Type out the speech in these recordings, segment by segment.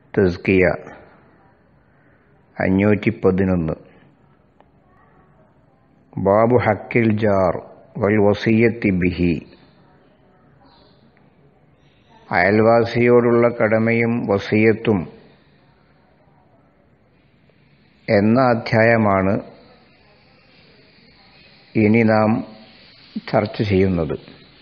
തസ്കിയ അഞ്ഞൂറ്റി പതിനൊന്ന് ബാബു ഹക്കിൽ ജാർ വൽ വസീയത്തി ബിഹി അയൽവാസിയോടുള്ള കടമയും വസീയത്തും എന്ന അധ്യായമാണ് ഇനി നാം ചർച്ച ചെയ്യുന്നത്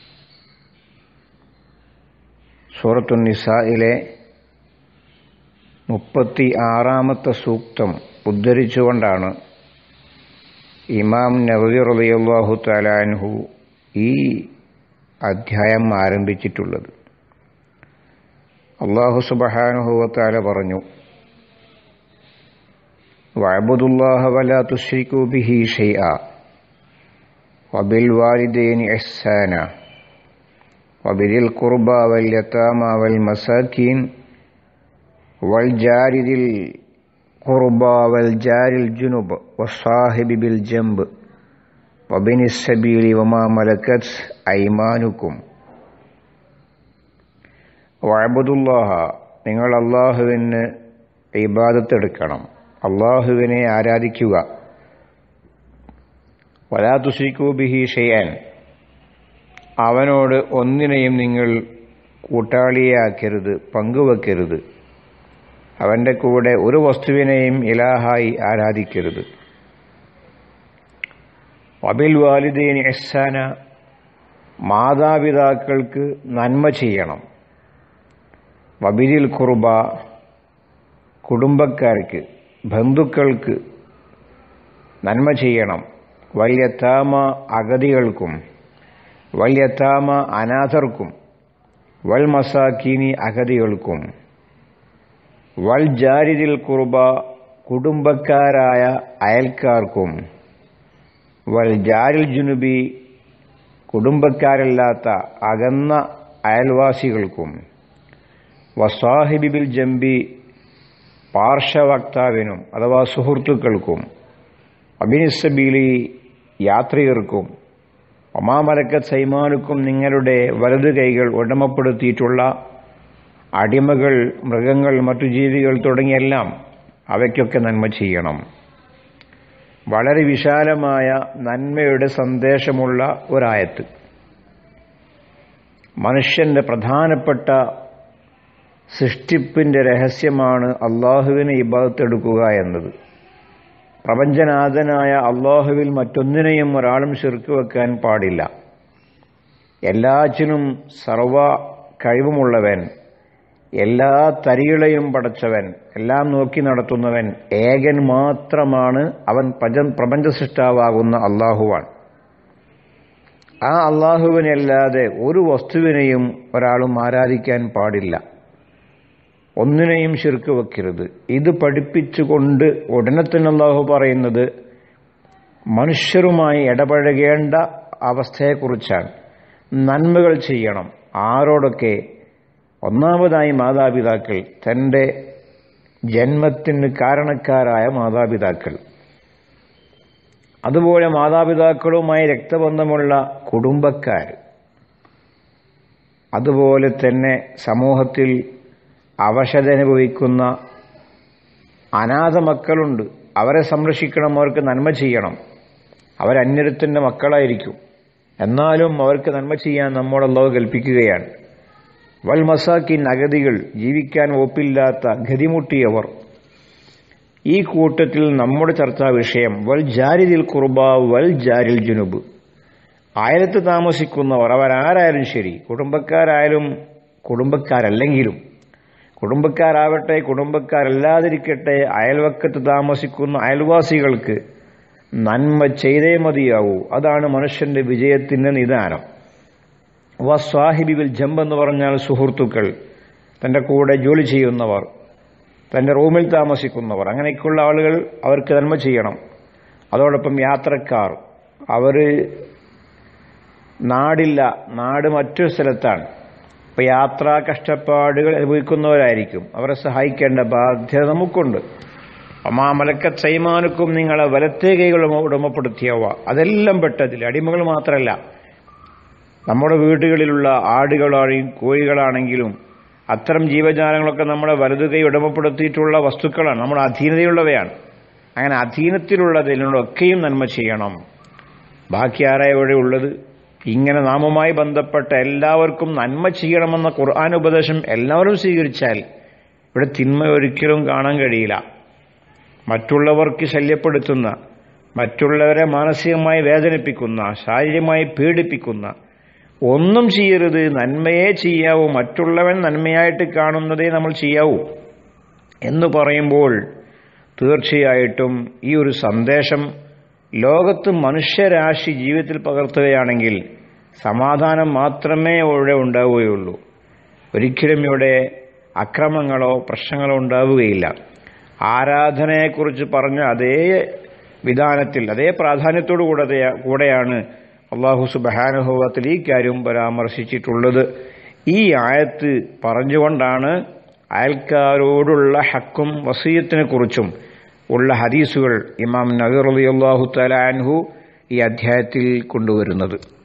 സൂറത്തു നിസായിലെ മുപ്പത്തി ആറാമത്തെ സൂക്തം ഉദ്ധരിച്ചുകൊണ്ടാണ് ഇമാം നവവി റളിയല്ലാഹു തലാൻഹു ഈ അധ്യായം ആരംഭിച്ചിട്ടുള്ളത് അള്ളാഹു സുബഹാനുഹുവത്താല പറഞ്ഞു വഅബുദുല്ലാഹ വലാ തുശ്രികൂ ബിഹി ഷൈആ وبالوالدين إحسانا وبذي القربى واليتامى والمساكين والجار ذي القربى والجار الجنب والصاحب بالجنب وبن السبيل وما ملكت أيمانكم വഅബുദുല്ലാഹ നിങ്ങൾ അള്ളാഹുവിന് ഇബാദത്തെടുക്കണം അള്ളാഹുവിനെ ആരാധിക്കുക വലാ തുഷിക്കൂ ബിഹി ഷെയ്യാൻ അവനോട് ഒന്നിനെയും നിങ്ങൾ കൂട്ടാളിയാക്കരുത് പങ്കുവെക്കരുത് അവൻ്റെ കൂടെ ഒരു വസ്തുവിനെയും ഇലാഹായി ആരാധിക്കരുത് വബിൽ വാലിദീൻ എഹ്സാന മാതാപിതാക്കൾക്ക് നന്മ ചെയ്യണം വബിരിൽ കുർബ കുടുംബക്കാർക്ക് ബന്ധുക്കൾക്ക് നന്മ ചെയ്യണം വല്യത്താമ അഗതികൾക്കും വല്യത്താമ അനാഥർക്കും വൽ മസാക്കീനി അഗതികൾക്കും വൽ ജാരിദിൽ കുർബ കുടുംബക്കാരായ അയൽക്കാർക്കും വൽ ജാരിൽ ജുനുബി കുടുംബക്കാരല്ലാത്ത അകന്ന അയൽവാസികൾക്കും വസാഹിബിബിൽ ജംബി പാർശ്വവക്താവിനും അഥവാ സുഹൃത്തുക്കൾക്കും അബിനിസബീലി യാത്രികർക്കും ഒമാമലക്കത്ത് സൈമാനുക്കും നിങ്ങളുടെ വലതു കൈകൾ ഉടമപ്പെടുത്തിയിട്ടുള്ള അടിമകൾ മൃഗങ്ങൾ മറ്റു ജീവികൾ തുടങ്ങിയെല്ലാം അവയ്ക്കൊക്കെ നന്മ ചെയ്യണം വളരെ വിശാലമായ നന്മയുടെ സന്ദേശമുള്ള ഒരായത്ത് മനുഷ്യന്റെ പ്രധാനപ്പെട്ട സൃഷ്ടിപ്പിന്റെ രഹസ്യമാണ് അള്ളാഹുവിനെ ഇബാദത്തെടുക്കുക എന്നത് പ്രപഞ്ചനാഥനായ അള്ളാഹുവിൽ മറ്റൊന്നിനെയും ഒരാളും ശിർക്ക് വെക്കാൻ പാടില്ല എല്ലാറ്റിനും സർവ കഴിവുമുള്ളവൻ എല്ലാ തരികളെയും പടച്ചവൻ എല്ലാം നോക്കി നടത്തുന്നവൻ ഏകൻ മാത്രമാണ് അവൻ പ്രപഞ്ച സൃഷ്ടാവാകുന്ന അള്ളാഹുവാൻ ആ അള്ളാഹുവിനല്ലാതെ ഒരു വസ്തുവിനെയും ഒരാളും ആരാധിക്കാൻ പാടില്ല ഒന്നിനെയും ശിർക്ക് വെക്കരുത് ഇത് പഠിപ്പിച്ചുകൊണ്ട് ഉടനെ തന്നെ അള്ളാഹു പറയുന്നത് മനുഷ്യരുമായി ഇടപഴകേണ്ട അവസ്ഥയെക്കുറിച്ചാണ് നന്മകൾ ചെയ്യണം ആരോടൊക്കെ ഒന്നാമതായി മാതാപിതാക്കൾ തൻ്റെ ജന്മത്തിന് കാരണക്കാരായ മാതാപിതാക്കൾ അതുപോലെ മാതാപിതാക്കളുമായി രക്തബന്ധമുള്ള കുടുംബക്കാർ അതുപോലെ തന്നെ സമൂഹത്തിൽ അവശത അനുഭവിക്കുന്ന അനാഥ മക്കളുണ്ട് അവരെ സംരക്ഷിക്കണം അവർക്ക് നന്മ ചെയ്യണം അവരന്യരത്തിൻ്റെ മക്കളായിരിക്കും എന്നാലും അവർക്ക് നന്മ ചെയ്യാൻ നമ്മോടല്ലാവ് കൽപ്പിക്കുകയാണ് വൽ മസാക്കിൻ അഗതികൾ ജീവിക്കാൻ ഒപ്പില്ലാത്ത ഗതിമുട്ടിയവർ ഈ കൂട്ടത്തിൽ നമ്മുടെ ചർച്ചാ വിഷയം വൽ ജാരിദിൽ കുർബ വൽ ജാരിൽ ജുനുബ് അയലത്ത് താമസിക്കുന്നവർ അവരാരായാലും ശരി കുടുംബക്കാരായാലും കുടുംബക്കാരല്ലെങ്കിലും കുടുംബക്കാരാവട്ടെ കുടുംബക്കാരല്ലാതിരിക്കട്ടെ അയൽവക്കത്ത് താമസിക്കുന്ന അയൽവാസികൾക്ക് നന്മ ചെയ്തേ മതിയാവൂ അതാണ് മനുഷ്യന്റെ വിജയത്തിന്റെ നിദാനം വസ്വാഹിബിൽ ജമ്പ് എന്ന് പറഞ്ഞാൽ സുഹൃത്തുക്കൾ തന്റെ കൂടെ ജോലി ചെയ്യുന്നവർ തന്റെ റൂമിൽ താമസിക്കുന്നവർ അങ്ങനെയൊക്കെയുള്ള ആളുകൾ അവർക്ക് നന്മ ചെയ്യണം അതോടൊപ്പം യാത്രക്കാർ അവർ നാടില്ല നാട് മറ്റൊരു സ്ഥലത്താണ് ഇപ്പൊ യാത്രാ കഷ്ടപ്പാടുകൾ അനുഭവിക്കുന്നവരായിരിക്കും അവരെ സഹായിക്കേണ്ട ബാധ്യത നമുക്കുണ്ട് അമാമലക്ക സൈമാനുക്കും നിങ്ങളെ വലത്തേ കൈകൾ ഉടമപ്പെടുത്തിയവ അതെല്ലാം പെട്ടതിൽ അടിമകൾ മാത്രമല്ല നമ്മുടെ വീടുകളിലുള്ള ആടുകളാണെങ്കിലും കോഴികളാണെങ്കിലും അത്തരം ജീവജാലങ്ങളൊക്കെ നമ്മുടെ വലതുകൈ ഉടമപ്പെടുത്തിയിട്ടുള്ള വസ്തുക്കളാണ് നമ്മുടെ അധീനതയുള്ളവയാണ് അങ്ങനെ അധീനത്തിലുള്ളതിനോടൊക്കെയും നന്മ ചെയ്യണം ബാക്കി ആരായ ഇവിടെ ഉള്ളത് ഇങ്ങനെ നാമുമായി ബന്ധപ്പെട്ട എല്ലാവർക്കും നന്മ ചെയ്യണമെന്ന ഖുർആൻ ഉപദേശം എല്ലാവരും സ്വീകരിച്ചാൽ ഇവിടെ തിന്മ ഒരിക്കലും കാണാൻ കഴിയില്ല മറ്റുള്ളവർക്ക് ശല്യപ്പെടുത്തുന്ന മറ്റുള്ളവരെ മാനസികമായി വേദനിപ്പിക്കുന്ന ശാരീരികമായി പീഡിപ്പിക്കുന്ന ഒന്നും ചെയ്യരുത് നന്മയെ ചെയ്യാവൂ മറ്റുള്ളവൻ നന്മയായിട്ട് കാണുന്നതേ നമ്മൾ ചെയ്യാവൂ എന്ന് പറയുമ്പോൾ തീർച്ചയായിട്ടും ഈ ഒരു സന്ദേശം ലോകത്ത് മനുഷ്യരാശി ജീവിതത്തിൽ പകർത്തുകയാണെങ്കിൽ സമാധാനം മാത്രമേ ഇവിടെ ഉണ്ടാവുകയുള്ളൂ ഒരിക്കലും ഇവിടെ അക്രമങ്ങളോ പ്രശ്നങ്ങളോ ഉണ്ടാവുകയില്ല ആരാധനയെക്കുറിച്ച് പറഞ്ഞ അതേ വിധാനത്തിൽ അതേ പ്രാധാന്യത്തോടു കൂടെ കൂടെയാണ് അള്ളാഹു സുബാനുഭവത്തിൽ ഈ കാര്യം പരാമർശിച്ചിട്ടുള്ളത് ഈ ആയത്ത് പറഞ്ഞുകൊണ്ടാണ് അയൽക്കാരോടുള്ള ഹക്കും വസീയത്തിനെ കുറിച്ചും ഉള്ള ഹദീസുകൾ ഇമാം നഗർ അലി അള്ളാഹു തലാൻഹു ഈ അധ്യായത്തിൽ കൊണ്ടുവരുന്നത്